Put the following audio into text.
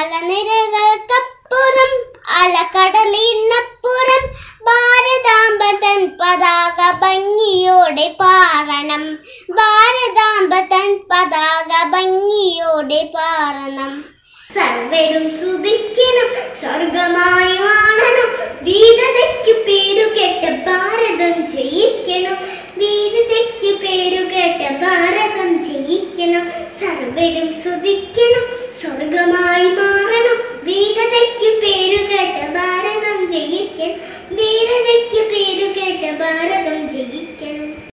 മലനിരകൾക്കപ്പുറം അലക്കടലിനപ്പുറം ഭാരതാംബതൻ പതാക ഭംഗിയോടെ പാറണം ഭാരതാംബതൻ പതാക ഭംഗിയോടെ പാറണം സർവരും സുതിക്കണം സ്വർഗമായി വാണണം വീരതയ്ക്കു പേരുകെട്ട ഭാരതം ജയിക്കണം വീരതയ്ക്കു പേരുകെട്ട ഭാരതം ജയിക്കണം സർവരും സുതിക്കണം സ്വർഗമായി മാറണം വീരതയ്ക്കു പേരുകെട്ട ഭാരതം ജയിക്കണം വീരതയ്ക്കു പേരുകെട്ട ഭാരതം ജയിക്കണം